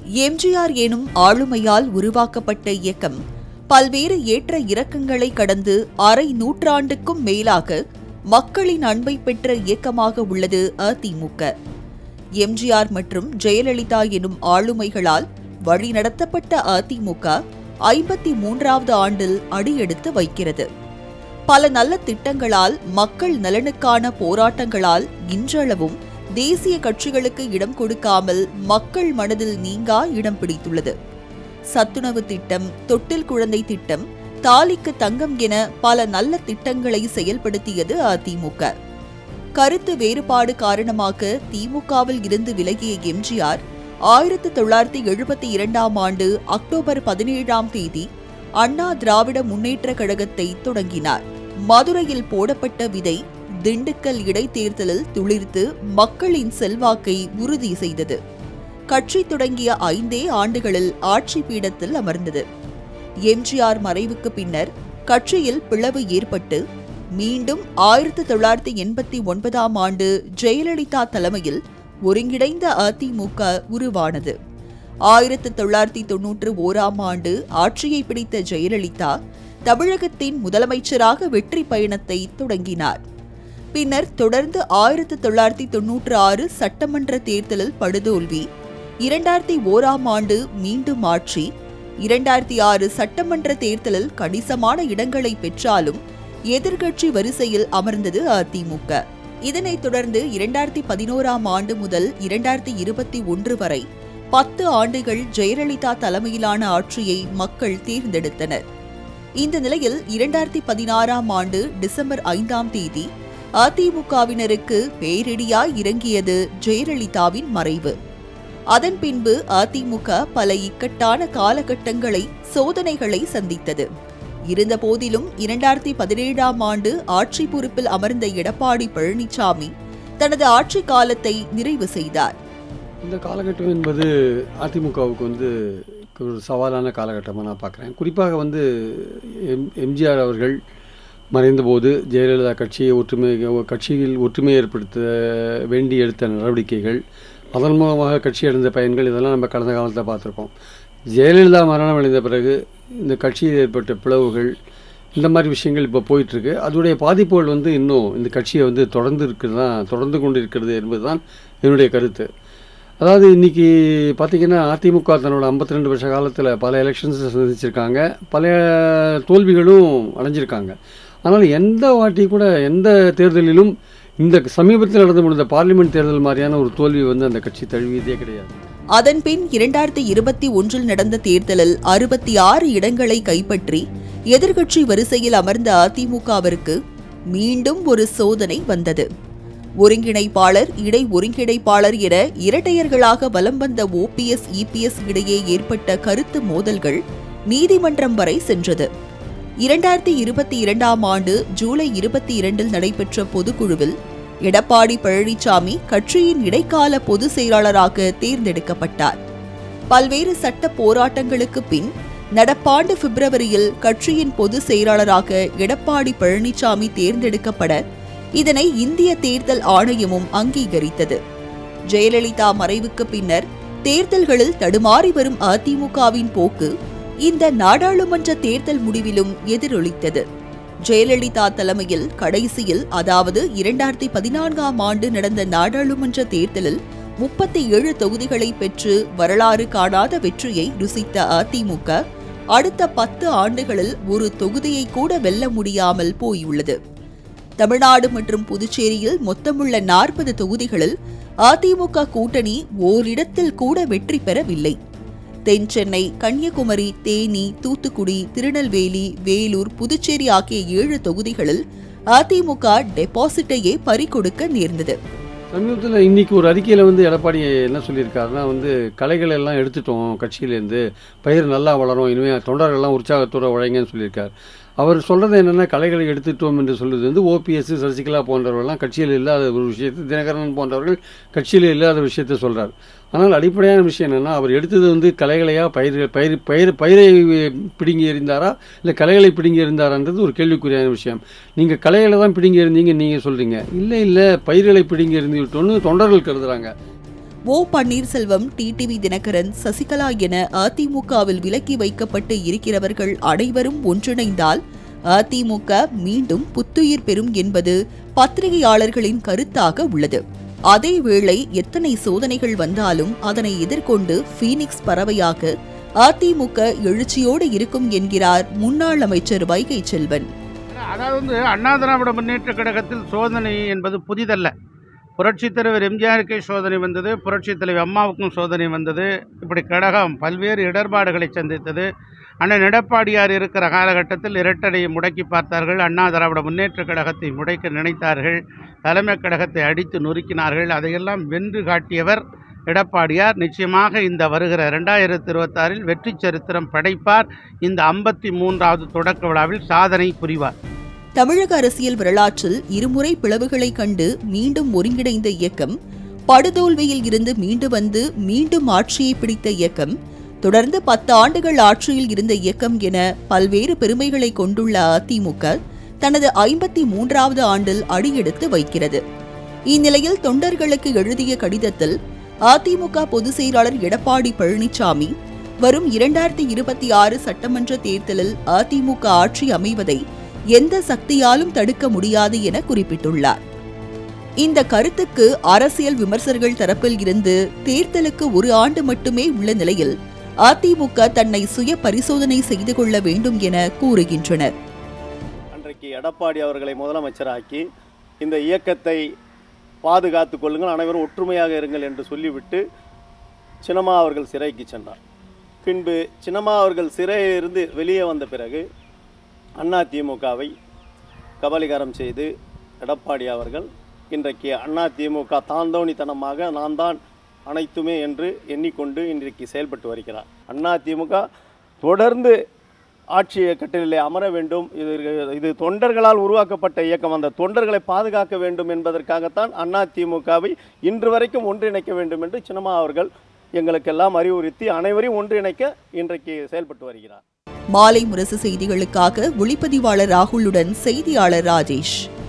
எம்ஜிஆர் எனும் ஆளுமையால் உருவாக்கப்பட்ட இயக்கம் பல்வேறு ஏற்ற இறக்கங்களை கடந்து அரை நூற்றாண்டுக்கும் மேலாக மக்களின் அன்பை பெற்ற இயக்கமாக உள்ளது அதிமுக எம்ஜிஆர் மற்றும் ஜெயலலிதா எனும் ஆளுமைகளால் வழிநடத்தப்பட்ட அதிமுக ஐம்பத்தி மூன்றாவது ஆண்டில் அடியெடுத்து வைக்கிறது பல நல்ல திட்டங்களால் மக்கள் நலனுக்கான போராட்டங்களால் இன்றளவும் தேசிய கட்சிகளுக்கு இடம் கொடுக்காமல் மக்கள் மனதில் நீங்கா இடம் பிடித்துள்ளது சத்துணவு திட்டம் தொட்டில் குழந்தை திட்டம் தாலிக்கு தங்கம் என பல நல்ல திட்டங்களை செயல்படுத்தியது அதிமுக கருத்து வேறுபாடு காரணமாக திமுகவில் இருந்து விலகிய எம்ஜிஆர் ஆயிரத்து தொள்ளாயிரத்தி எழுபத்தி இரண்டாம் ஆண்டு அக்டோபர் பதினேழாம் தேதி அண்ணா திராவிட முன்னேற்ற கழகத்தை தொடங்கினார் மதுரையில் போடப்பட்ட விதை திண்டுக்கல் இடைத்தேர்தலில் துளிர்த்து மக்களின் செல்வாக்கை உறுதி செய்தது கட்சி தொடங்கிய ஐந்தே ஆண்டுகளில் ஆட்சி பீடத்தில் அமர்ந்தது எம்ஜிஆர் மறைவுக்கு பின்னர் கட்சியில் பிளவு ஏற்பட்டு மீண்டும் ஆயிரத்து தொள்ளாயிரத்தி எண்பத்தி ஒன்பதாம் ஆண்டு ஜெயலலிதா தலைமையில் ஒருங்கிணைந்த அதிமுக உருவானது ஆயிரத்து தொள்ளாயிரத்தி தொன்னூற்று ஓராம் ஆண்டு ஆட்சியை பிடித்த ஜெயலலிதா தமிழகத்தின் முதலமைச்சராக வெற்றி பயணத்தை தொடங்கினார் பின்னர் தொடர்ந்து ஆயிரத்து தொள்ளாயிரத்தி தொன்னூற்று ஆறு சட்டமன்ற தேர்தலில் படுதோல்வி இரண்டாயிரத்தி ஓராம் ஆண்டு மீண்டும் ஆட்சி இரண்டாயிரத்தி ஆறு சட்டமன்ற தேர்தலில் கணிசமான இடங்களை பெற்றாலும் எதிர்க்கட்சி வரிசையில் அமர்ந்தது அதிமுக இதனைத் தொடர்ந்து இரண்டாயிரத்தி பதினோராம் ஆண்டு முதல் இரண்டாயிரத்தி இருபத்தி ஒன்று வரை பத்து ஆண்டுகள் ஜெயலலிதா தலைமையிலான ஆட்சியை மக்கள் தேர்ந்தெடுத்தனர் இந்த நிலையில் இரண்டாயிரத்தி பதினாறாம் ஆண்டு டிசம்பர் ஐந்தாம் தேதி அதிமுகவினருக்கு பேரிடியாய் இறங்கியது ஜெயலலிதாவின் மறைவு அதன் பின்பு அதிமுக பல இக்கட்டான காலகட்டங்களை சோதனைகளை சந்தித்தது இருந்தபோதிலும் இரண்டாயிரத்தி பதினேழாம் ஆண்டு ஆட்சி பொறுப்பில் அமர்ந்த எடப்பாடி பழனிசாமி தனது ஆட்சி காலத்தை நிறைவு செய்தார் இந்த காலகட்டம் என்பது அதிமுகவுக்கு வந்து ஒரு சவாலான காலகட்டமாக நான் பார்க்குறேன் குறிப்பாக வந்து எம் எம்ஜிஆர் அவர்கள் மறைந்தபோது ஜெயலலிதா கட்சியை ஒற்றுமை கட்சியில் ஒற்றுமை ஏற்படுத்த வேண்டி எடுத்த நடவடிக்கைகள் அதன் மூலமாக கட்சி அடைந்த பயன்கள் இதெல்லாம் நம்ம கடந்த காலத்தில் பார்த்துருக்கோம் ஜெயலலிதா மரணம் அடைந்த பிறகு இந்த கட்சியில் ஏற்பட்ட பிளவுகள் இந்த மாதிரி விஷயங்கள் இப்போ போயிட்டுருக்கு அதோடைய பாதிப்புகள் வந்து இன்னும் இந்த கட்சியை வந்து தொடர்ந்து இருக்கிறது தான் தொடர்ந்து கொண்டு இருக்கிறது என்பது தான் என்னுடைய கருத்து அதாவது இன்றைக்கி பார்த்திங்கன்னா அதிமுக தன்னோட ஐம்பத்தி ரெண்டு வருஷ காலத்தில் பல எலெக்ஷன்ஸ் சந்திச்சிருக்காங்க பல தோல்விகளும் அடைஞ்சிருக்காங்க ஆனால் எந்த வாட்டி கூட எந்த தேர்தலிலும் இந்த சமீபத்தில் நடந்து முடிந்த பார்லிமெண்ட் தேர்தல் மாதிரியான ஒரு தோல்வி வந்து அந்த கட்சி தழுவியதே கிடையாது அதன்பின் இரண்டாயிரத்தி இருபத்தி ஒன்றில் நடந்த தேர்தலில் அறுபத்தி ஆறு இடங்களை கைப்பற்றி எதிர்க்கட்சி வரிசையில் அமர்ந்த அதிமுகவிற்கு மீண்டும் ஒரு சோதனை வந்தது ஒருங்கிணைப்பாளர் இடை ஒருங்கிணைப்பாளர் என இரட்டையர்களாக வலம் வந்த ஓபிஎஸ் இபிஎஸ் இடையே ஏற்பட்ட கருத்து மோதல்கள் நீதிமன்றம் வரை சென்றது இரண்டாயிரத்தி இருபத்தி இரண்டாம் ஆண்டு ஜூலை இருபத்தி இரண்டில் நடைபெற்ற பொதுக்குழுவில் எடப்பாடி பழனிசாமி கட்சியின் இடைக்கால பொதுச் செயலாளராக தேர்ந்தெடுக்கப்பட்டார் பல்வேறு சட்ட போராட்டங்களுக்கு பின் நடப்பாண்டு பிப்ரவரியில் கட்சியின் பொதுச் செயலாளராக எடப்பாடி பழனிசாமி தேர்ந்தெடுக்கப்பட இதனை இந்திய தேர்தல் ஆணையமும் அங்கீகரித்தது ஜெயலலிதா மறைவுக்கு பின்னர் தேர்தல்களில் தடுமாறி வரும் அதிமுகவின் போக்கு இந்த நாடாளுமன்ற தேர்தல் முடிவிலும் எதிரொலித்தது ஜெயலலிதா தலைமையில் கடைசியில் அதாவது இரண்டாயிரத்தி பதினான்காம் ஆண்டு நடந்த நாடாளுமன்ற தேர்தலில் முப்பத்தி ஏழு தொகுதிகளை பெற்று வரலாறு காணாத வெற்றியை ருசித்த அதிமுக அடுத்த பத்து ஆண்டுகளில் ஒரு தொகுதியை கூட வெல்ல முடியாமல் போயுள்ளது தமிழ்நாடு மற்றும் புதுச்சேரியில் மொத்தமுள்ள நாற்பது தொகுதிகளில் அதிமுக கூட்டணி ஓரிடத்தில் கூட வெற்றி பெறவில்லை தென் சென்னை கன்னியாகுமரி தேனி தூத்துக்குடி திருநெல்வேலி வேலூர் புதுச்சேரி ஆகிய ஏழு தொகுதிகளில் அதிமுக டெபாசிட்டையே பறிகொடுக்க நேர்ந்தது சமீபத்தில் இன்னைக்கு ஒரு அறிக்கையில் வந்து எடப்பாடி என்ன சொல்லியிருக்காருன்னா வந்து கலைகள் எல்லாம் எடுத்துட்டோம் கட்சியிலேருந்து பயிர் நல்லா வளரும் இனிமேல் தொண்டர்கள்லாம் உற்சாகத்தோடு உழைங்கன்னு சொல்லியிருக்கார் அவர் சொல்கிறது என்னென்னா கலைகளை எடுத்துட்டோம் என்று சொல்வது வந்து ஓபிஎஸ் சசிகலா போன்றவர்கள்லாம் கட்சியில் இல்லாத ஒரு விஷயத்தை தினகரன் போன்றவர்கள் கட்சியில் இல்லாத விஷயத்தை சொல்கிறார் ஆனால் அடிப்படையான விஷயம் என்னென்னா அவர் எடுத்தது வந்து கலைகளையா பயிர் பயிர் பயிர் பயிரை பிடுங்கி எறிந்தாரா இல்லை கலைகளை பிடுங்கி எறிந்தாரான்றது ஒரு கேள்விக்குறியான விஷயம் நீங்கள் கலைகளை தான் பிடுங்கி எறிந்தீங்க நீங்கள் சொல்கிறீங்க இல்லை இல்லை பயிர்களை பிடுங்கி எறிந்து விட்டோன்னு தொண்டர்கள் கருதுகிறாங்க ஓ பன்னீர்செல்வம் டிடிவி தினகரன் சசிகலா என அதிமுகவில் விலக்கி வைக்கப்பட்டு இருக்கிறவர்கள் அனைவரும் ஒன்றிணைந்தால் அதிமுக மீண்டும் புத்துயிர் பெறும் என்பது பத்திரிகையாளர்களின் கருத்தாக உள்ளது அதேவேளை எத்தனை சோதனைகள் வந்தாலும் அதனை எதிர்கொண்டு ஃபீனிக்ஸ் பறவையாக அதிமுக எழுச்சியோடு இருக்கும் என்கிறார் முன்னாள் அமைச்சர் வைகை செல்வன் அதாவது வந்து அண்ணா திராவிட முன்னேற்ற கழகத்தில் சோதனை என்பது புதிதல்ல புரட்சித் தலைவர் எம்ஜிஆருக்கே சோதனை வந்தது புரட்சித் தலைவர் அம்மாவுக்கும் சோதனை வந்தது இப்படி கழகம் பல்வேறு இடர்பாடுகளை சந்தித்தது அண்ணன் எடப்பாடியார் இருக்கிற காலகட்டத்தில் இரட்டடையை முடக்கி பார்த்தார்கள் அண்ணா திராவிட முன்னேற்ற கழகத்தை முடைக்க நினைத்தார்கள் தலைமை கழகத்தை அடித்து நொறுக்கினார்கள் அதையெல்லாம் வென்று காட்டியவர் எடப்பாடியார் நிச்சயமாக இந்த வருகிற ரெண்டாயிரத்தி இருபத்தாறில் வெற்றி சரித்திரம் படைப்பார் இந்த ஐம்பத்தி மூன்றாவது தொடக்க விழாவில் சாதனை புரிவார் தமிழக அரசியல் வரலாற்றில் இருமுறை பிளவுகளைக் கண்டு மீண்டும் ஒருங்கிணைந்த இயக்கம் படுதோல்வியில் இருந்து மீண்டு வந்து மீண்டும் ஆட்சியை பிடித்த இயக்கம் தொடர்ந்து பத்து ஆண்டுகள் ஆட்சியில் இருந்த இயக்கம் என பல்வேறு பெருமைகளை கொண்டுள்ள அதிமுக தனது ஐம்பத்தி மூன்றாவது ஆண்டில் அடியெடுத்து வைக்கிறது இந்நிலையில் தொண்டர்களுக்கு எழுதிய கடிதத்தில் அதிமுக பொதுச் செயலாளர் எடப்பாடி பழனிசாமி வரும் இரண்டாயிரத்தி இருபத்தி ஆறு சட்டமன்ற தேர்தலில் அதிமுக ஆட்சி அமைவதை எந்த சக்தியாலும் தடுக்க முடியாது என குறிப்பிட்டுள்ளார் இந்த கருத்துக்கு அரசியல் விமர்சகர்கள் தரப்பில் இருந்து தேர்தலுக்கு ஒரு ஆண்டு மட்டுமே உள்ள நிலையில் அதிமுக தன்னை சுய பரிசோதனை செய்து கொள்ள வேண்டும் என கூறுகின்றனர் அன்றைக்கு எடப்பாடி அவர்களை முதலமைச்சராக்கி இந்த இயக்கத்தை பாதுகாத்துக் கொள்ளுங்கள் அனைவரும் ஒற்றுமையாக இருங்கள் என்று சொல்லிவிட்டு சின்னம்மா அவர்கள் சிறைக்கு சென்றார் பின்பு சின்னம்மா அவர்கள் சிறையிலிருந்து வெளியே வந்த பிறகு அண்ணா திமுகவை கபலீகரம் செய்து எடப்பாடி அவர்கள் இன்றைக்கு அண்ணா திமுக தாந்தோணித்தனமாக நான் தான் அனைத்துமே என்று எண்ணிக்கொண்டு இன்றைக்கு செயல்பட்டு வருகிறார் அண்ணா திமுக தொடர்ந்து ஆட்சி கட்டிலே அமர வேண்டும் இது இது தொண்டர்களால் உருவாக்கப்பட்ட இயக்கம் அந்த தொண்டர்களை பாதுகாக்க வேண்டும் என்பதற்காகத்தான் அண்ணா திமுகவை இன்று வரைக்கும் ஒன்றிணைக்க வேண்டும் என்று சின்னம்மா அவர்கள் எங்களுக்கெல்லாம் அறிவுறுத்தி அனைவரையும் ஒன்றிணைக்க இன்றைக்கு செயல்பட்டு வருகிறார் மாலை முரசு செய்திகளுக்காக ஒளிப்பதிவாளர் ராகுலுடன் செய்தியாளர் ராஜேஷ்